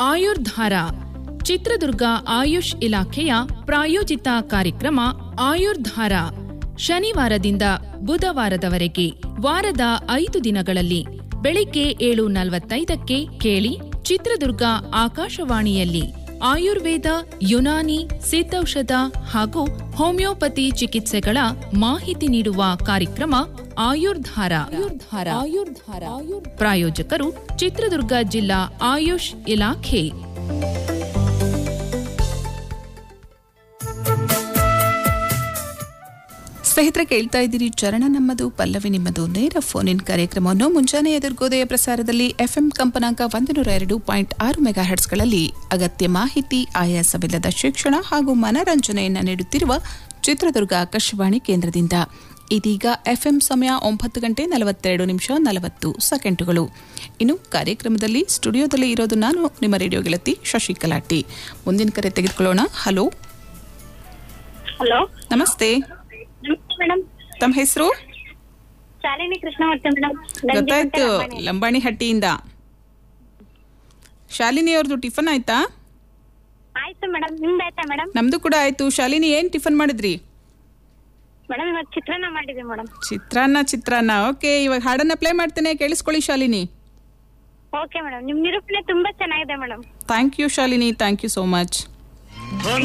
ಆಯುರ್ಧಾರ ಚಿತ್ರದುರ್ಗ ಆಯುಷ್ ಇಲಾಖೆಯ ಪ್ರಾಯೋಜಿತ ಕಾರ್ಯಕ್ರಮ ಆಯುರ್ಧಾರ ಶನಿವಾರದಿಂದ ಬುಧವಾರದವರೆಗೆ ವಾರದ ಐದು ದಿನಗಳಲ್ಲಿ ಬೆಳಿಗ್ಗೆ ಏಳು ನಲವತ್ತೈದಕ್ಕೆ ಕೇಳಿ ಚಿತ್ರದುರ್ಗ ಆಕಾಶವಾಣಿಯಲ್ಲಿ ಆಯುರ್ವೇದ ಯುನಾನಿ ಸಿದ್ಧೌಷಧ ಹಾಗೂ ಹೋಮಿಯೋಪತಿ ಚಿಕಿತ್ಸೆಗಳ ಮಾಹಿತಿ ನೀಡುವ ಕಾರ್ಯಕ್ರಮ ಆಯುರ್ಧಾರ ಆಯುರ್ಧಾರ ಆಯುರ್ಧಾರ ಪ್ರಾಯೋಜಕರು ಚಿತ್ರದುರ್ಗ ಜಿಲ್ಲಾ ಆಯುಷ್ ಇಲಾಖೆ ಸ್ನೇಹಿತರೆ ಕೇಳ್ತಾ ಇದ್ದೀರಿ ಚರಣ ನಮ್ಮದು ಪಲ್ಲವಿ ನಿಮ್ಮದು ನೇರ ಫೋನ್ ಇನ್ ಕಾರ್ಯಕ್ರಮವನ್ನು ಮುಂಜಾನೆ ಎದುರ್ಗೋದಯ ಪ್ರಸಾರದಲ್ಲಿ ಎಫ್ಎಂ ಕಂಪನಾಂಕ ಒಂದು ನೂರ ಎರಡು ಪಾಯಿಂಟ್ ಆರು ಮೆಗಾ ಹರ್ಟ್ಸ್ಗಳಲ್ಲಿ ಅಗತ್ಯ ಮಾಹಿತಿ ಆಯಾಸವಿಲ್ಲದ ಶಿಕ್ಷಣ ಹಾಗೂ ಮನರಂಜನೆಯನ್ನು ನೀಡುತ್ತಿರುವ ಚಿತ್ರದುರ್ಗ ಆಕಾಶವಾಣಿ ಕೇಂದ್ರದಿಂದ ಇದೀಗ ಎಫ್ಎಂ ಸಮಯ ಒಂಬತ್ತು ಗಂಟೆ ನಲವತ್ತೆರಡು ನಿಮಿಷ ನಲವತ್ತು ಸೆಕೆಂಡುಗಳು ಇನ್ನು ಕಾರ್ಯಕ್ರಮದಲ್ಲಿ ಸ್ಟುಡಿಯೋದಲ್ಲಿ ಇರೋದು ನಾನು ನಿಮ್ಮ ರೇಡಿಯೋ ಗೆಳತಿ ಶಶಿಕಲಾಟಿ ಮುಂದಿನ ಕರೆ ತೆಗೆದುಕೊಳ್ಳೋಣ ಹಲೋ ಹಲೋ ನಮಸ್ತೆ ನಮಸ್ತೆ ಮೇಡಮ್ ತಮ್ಮ ಹೆಸರು ಶಾಲಿನಿ ಕೃಷ್ಣಮೂರ್ತಿ ಮೇಡಮ್ ಗೊತ್ತಾಯ್ತು ಲಂಬಾಣಿ ಹಟ್ಟಿಯಿಂದ ಶಾಲಿನಿ ಅವ್ರದ್ದು ಟಿಫನ್ ಆಯ್ತಾ ಆಯ್ತು ಮೇಡಮ್ ನಿಮ್ದು ಆಯ್ತಾ ಮೇಡಮ್ ನಮ್ದು ಕೂಡ ಆಯ್ತು ಶಾಲಿನಿ ಏನ್ ಟಿಫನ್ ಮಾಡಿದ್ರಿ ಮೇಡಮ್ ಇವತ್ತು ಚಿತ್ರಾನ್ನ ಮಾಡಿದ್ವಿ ಮೇಡಮ್ ಚಿತ್ರಾನ್ನ ಚಿತ್ರಾನ್ನ ಓಕೆ ಇವಾಗ ಹಾಡನ್ನ ಪ್ಲೇ ಮಾಡ್ತೇನೆ ಕೇಳಿಸ್ಕೊಳ್ಳಿ ಶಾಲಿನಿ ಓಕೆ ಮೇಡಮ್ ನಿಮ್ ನಿರೂಪಣೆ ತುಂಬಾ ಚೆನ್ನಾಗಿದೆ madam thank you Shalini thank you so much